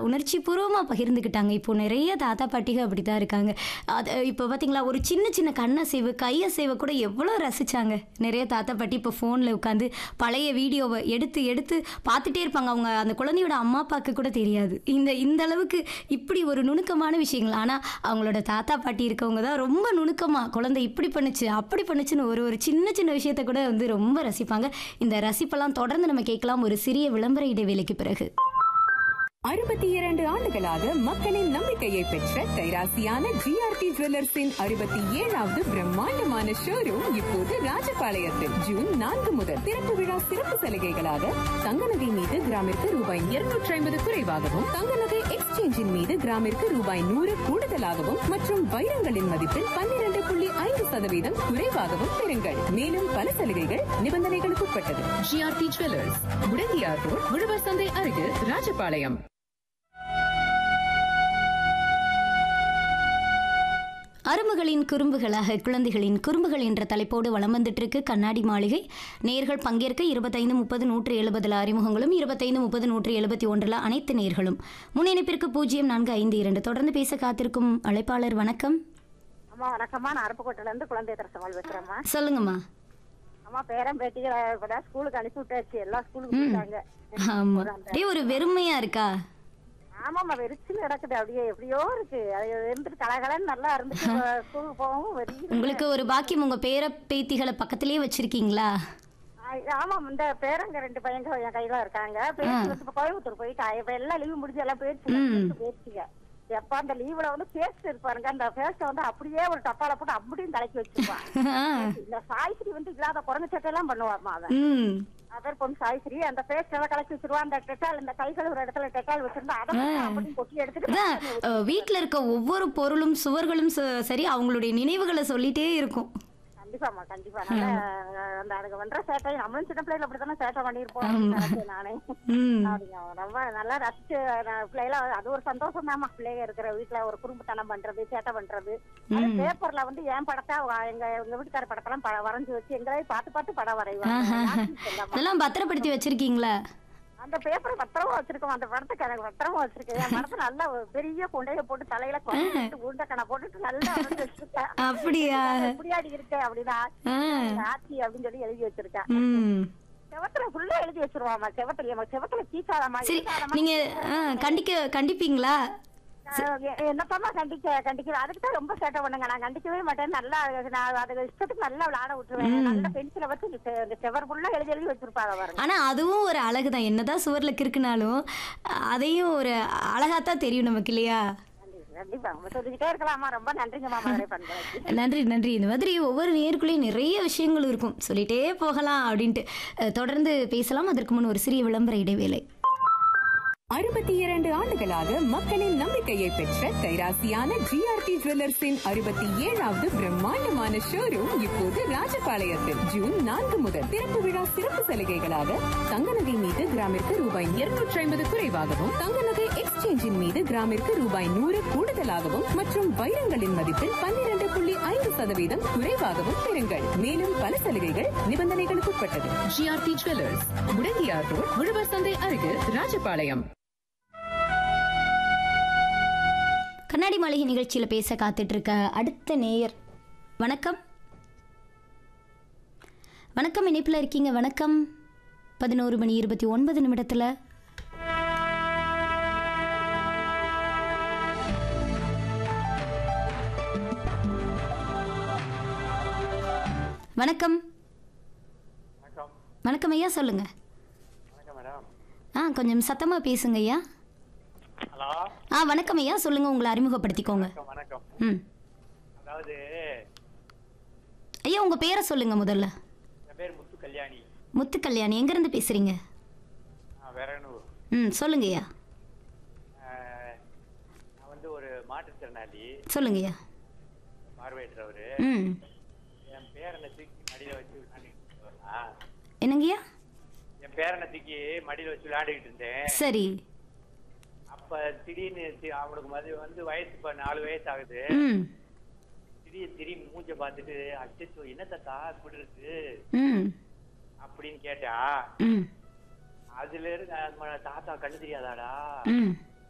உணர்ச்சி பூர்வமாக பகிர்ந்துக்கிட்டாங்க இப்போ நிறைய தாத்தா பாட்டிகள் அப்படி தான் இருக்காங்க அது இப்போ பார்த்தீங்களா ஒரு சின்ன சின்ன கண்ணசைவு கையசைவை கூட எவ்வளோ ரசிச்சாங்க நிறைய தாத்தா பாட்டி இப்போ ஃபோனில் உட்காந்து பழைய வீடியோவை எடுத்து எடுத்து பார்த்துட்டே இருப்பாங்க அவங்க அந்த குழந்தையோட அம்மா அப்பாவுக்கு கூட தெரியாது இந்த இந்த அளவுக்கு இப்படி ஒரு நுணுக்கமான விஷயங்கள் ஆனால் அவங்களோட தாத்தா பாட்டி இருக்கவங்க தான் ரொம்ப நுணுக்கமாக குழந்தை இப்படி பண்ணுச்சு அப்படி பண்ணுச்சுன்னு ஒரு ஒரு சின்ன சின்ன விஷயத்தை கூட வந்து ரொம்ப ரசிப்பாங்க இந்த ரசிப்பெல்லாம் தொடர்ந்து நம்ம கேட்கலாம் ஒரு சிறிய விளம்பர இடைவேளைக்கு பிறகு அறுபத்தி இரண்டு ஆண்டுகளாக மக்களின் நம்பிக்கையை பெற்ற கைராசியான ஜிஆர்டி ஜுவல்லர்ஸின் அறுபத்தி ஏழாவது பிரம்மாண்டமான ஷோரூம் இப்போது ராஜபாளையத்தில் ஜூன் நான்கு முதல் திறப்பு விழா சிறப்பு சலுகைகளாக தங்க நகை மீது கிராமிற்கு ரூபாய் இருநூற்றி ஐம்பது குறைவாகவும் தங்க நகை எக்ஸ்சேஞ்சின் மீது கிராமிற்கு ரூபாய் நூறு கூடுதலாகவும் மற்றும் வைரங்களின் மதிப்பில் பன்னிரண்டு புள்ளி ஐந்து சதவீதம் குறைவாகவும் பெறுங்கள் மேலும் பல சலுகைகள் நிபந்தனைகளுக்கு உட்பட்டது ஜிஆர்டி ஜுவல்லர்ஸ் முடங்கியார் ரோட் உழவர் சந்தை அருகில் ராஜபாளையம் அரும்புகளின் குறும்புகளாக குழந்தைகளின் குறும்புகள் என்ற தலைப்போடு வலம் வந்துட்டு இருக்கு கண்ணாடி மாளிகை நேர்கள் பங்கேற்க இருபத்தைந்து முப்பது நூற்று எழுபதுல அறிமுகங்களும் இருபத்தைந்து முப்பது நூற்று எழுபத்தி ஒன்றில் அனைத்து நேர்களும் முன்னிணைப்பிற்கு பூஜ்ஜியம் நான்கு ஐந்து இரண்டு தொடர்ந்து பேச காத்திருக்கும் அழைப்பாளர் வணக்கம் அம்மா வணக்கம்மா நான் அருப்புக்கோட்டையில இருந்து குழந்தை தரசவால் பேசுறேம்மா சொல்லுங்கம்மா அம்மா பேரன் பேட்டிகள் இப்பதான் ஸ்கூலுக்கு அனுப்பி விட்டாச்சு எல்லா ஸ்கூலுக்கு போயிட்டாங்க ஆமா அப்படியே ஒரு வெறுமையா இருக்கா ஆமாம்மா வெறிச்சுன்னு கிடக்குது அப்படியே எப்படியோ இருக்கு அது இருந்துட்டு கலகலன்னு நல்லா இருந்துட்டு ஸ்கூலுக்கு போகவும் வெறியும் உங்களுக்கு ஒரு பாக்கியம் உங்க பேர பேத்திகளை பக்கத்திலேயே வச்சிருக்கீங்களா ஆமாம் இந்த பேரங்க ரெண்டு பையங்க என் கையில இருக்காங்க பேச்சு வந்து இப்ப கோயம்புத்தூர் போயிட்டா இப்ப எல்லாம் லீவு முடிஞ்சு எல்லாம் போயிடுச்சு பேச்சுங்க எப்ப அந்த லீவுல வந்து பேஸ்ட் இருப்பாருங்க அந்த பேஸ்ட வந்து அப்படியே ஒரு டப்பால போட்டு அப்படியும் தலைக்கு வச்சிருப்பான் இந்த சாய்ஸ்ரீ வந்து இல்லாத குரங்கு சட்டை எல்லாம் பண்ணுவாருமா அவன் ம் அதர் பொண்ணு சாய்ஸ்ரீ அந்த பேஸ்ட் எல்லாம் கலக்கி வச்சிருவா அந்த டெட்டால் இந்த கை கழுவுற இடத்துல டெட்டால் வச்சிருந்தா அதை மட்டும் அப்படியும் கொட்டி எடுத்துட்டு அதான் அஹ், வீட்ல இருக்க ஒவ்வொரு பொருளும் சுவர்களும் ச- சரி அவங்களுடைய நினைவுகளை சொல்லிட்டே இருக்கும் கண்டிப்பாமா கண்டிப்பா நல்லா அந்த அதுக்கு பண்ற சேட்டை நம்மளும் சின்ன பிள்ளைல அப்படித்தானே சேட்டை பண்ணிருப்போம் அப்படின்னு நினைச்சேன் நானே ம் அப்படிங்க ரொம்ப நல்லா ரசிச்சு நான் பிள்ளைகள அது ஒரு சந்தோஷம் தாம்மா பிள்ளைங்க இருக்கிற வீட்டுல ஒரு குறும்புத்தனம் பண்றது சேட்டை பண்றது அது பேப்பர்ல வந்து என் படத்தை வ- எங்க எங்க வீட்டுக்கார படத்தெல்லாம் ப- வரைஞ்சு வச்சு எங்களையும் பார்த்து பார்த்து படம் வரைவாங்க ஆர்டிஸ்ட் எல்லாமா. அதெல்லாம் பத்திரப்படுத்தி வச்சிருக்கீங்களா அந்த பேப்பரை பத்திரமா வச்சிருக்கோம் அந்த படத்துக்கு எனக்கு பத்திரமா வச்சிருக்கேன் என் படத்தை நல்லா ஒரு பெரிய கொண்டைய போட்டு தலையில கொண்டு உருண்டை கணை போட்டுட்டு நல்லா வரைஞ்சு வச்சிருக்கேன் அப்படியா எப்படியாடி இருக்க அப்படின்னா ஆ. ஆட்சி அப்படின்னு சொல்லி எழுதி வச்சிருக்கேன் ம் செவத்துல ஃபுல்லா எழுதி வச்சிருவாமா செவத்துல செவத்துல கீச்சாதாமா சரி நீங்க ஆ, கண்டிக்க கண்டிப்பீங்களா என்னப்பாமா கண்டிக்க கண்டிக்க அதுக்கு தான் ரொம்ப சேட்டை பண்ணுங்க நான் கண்டிக்கவே மாட்டேன் நல்லா நான் அது இஷ்டத்துக்கு நல்லா விளையாட விட்டுருவேன் நல்ல பென்சிலை வச்சு இந்த செ- இந்த செவர் ஃபுல்லா எழுதி எழுதி வச்சிருப்பாங்க பாருங்க ஆனா அதுவும் ஒரு அழகு தான் என்னதான் சுவர்ல கிறுக்குனாலும் அதையும் ஒரு அழகாத்தான் தெரியும் நமக்கு இல்லையா கண்டிப்பா, கண்டிப்பா நம்ம சொல்லிக்கிட்டே இருக்கலாமா ரொம்ப நன்றிங்கம்மா மதுரை பண்பலைக்கு நன்றி நன்றி இந்த மாதிரி ஒவ்வொரு நேருக்குள்ளேயும் நிறைய விஷயங்கள் இருக்கும் சொல்லிட்டே போகலாம் அப்படின்ட்டு அஹ், தொடர்ந்து பேசலாம் அதற்கு முன் ஒரு சிறிய விளம்பர இடைவேளை அறுபத்தி இரண்டு ஆண்டுகளாக மக்களின் நம்பிக்கையை பெற்ற கைராசியான ஜிஆர்டி ஜுவல்லர்ஸின் அறுபத்தி ஏழாவது பிரம்மாண்டமான ஷோரூம் இப்போது ராஜபாளையத்தில் ஜூன் நான்கு முதல் திறப்பு விழா சிறப்பு சலுகைகளாக தங்க நகை மீது கிராமிற்கு ரூபாய் இருநூற்றி ஐம்பது குறைவாகவும் தங்க நகை எக்ஸ்சேஞ்சின் மீது கிராமிற்கு ரூபாய் நூறு கூடுதலாகவும் மற்றும் வைரங்களின் மதிப்பில் பன்னிரண்டு புள்ளி ஐந்து சதவீதம் குறைவாகவும் பெறுங்கள் மேலும் பல சலுகைகள் நிபந்தனைகளுக்கு உட்பட்டது ஜிஆர்டி ஜுவல்லர்ஸ் முடங்கியார் ரோட் உழவர் சந்தை அருகில் ராஜபாளையம் கண்ணாடி மாளிகை நிகழ்ச்சியில் பேச காத்துட்டு இருக்க அடுத்த நேயர் வணக்கம் வணக்கம் இணைப்பில் இருக்கீங்க வணக்கம் பதினோரு மணி இருபத்தி ஒன்பது நிமிடத்தில் வணக்கம் வணக்கம் ஐயா சொல்லுங்க ஆ கொஞ்சம் சத்தமா பேசுங்க ஐயா ஹலோ ஆ வணக்கம் ஐயா சொல்லுங்க உங்களை அறிமுகப்படுத்திக்கோங்க வணக்கம் வணக்கம் ம் அதாவது ஐயா உங்க பேரை சொல்லுங்க முதல்ல என் பேர் முத்து கல்யாணி முத்து கல்யாணி எங்கேருந்து பேசுறீங்க நான் வேறனூர் ம் சொல்லுங்க ஐயா அஹ், நான் வந்து ஒரு மாற்றுத்திறனாளி சொல்லுங்க ஐயா பார்வையற்றவர் ம் என் பேரனை தூக்கி மடியில் வச்சு விளையாண்டுக்கிட்டு வரலாம் என்னங்கய்யா என் பேரனை தூக்கி மடியில் வச்சு விளையாண்டுக்கிட்டு இருந்தேன் சரி அப்ப திடீர்னு தி- அவனுக்கு மது வந்து வயசு இப்போ நாலு வயசு ஆகுது ம் திடீர்னு திரும்பி மூஞ்ச பார்த்துட்டு அச்சோ என்ன தாத்தா இப்படி இருக்கு ம் அப்படின்னு கேட்டா ம் அதுல இருந்து அஹ், தாத்தா கண்ணு தெரியாதாடா ம்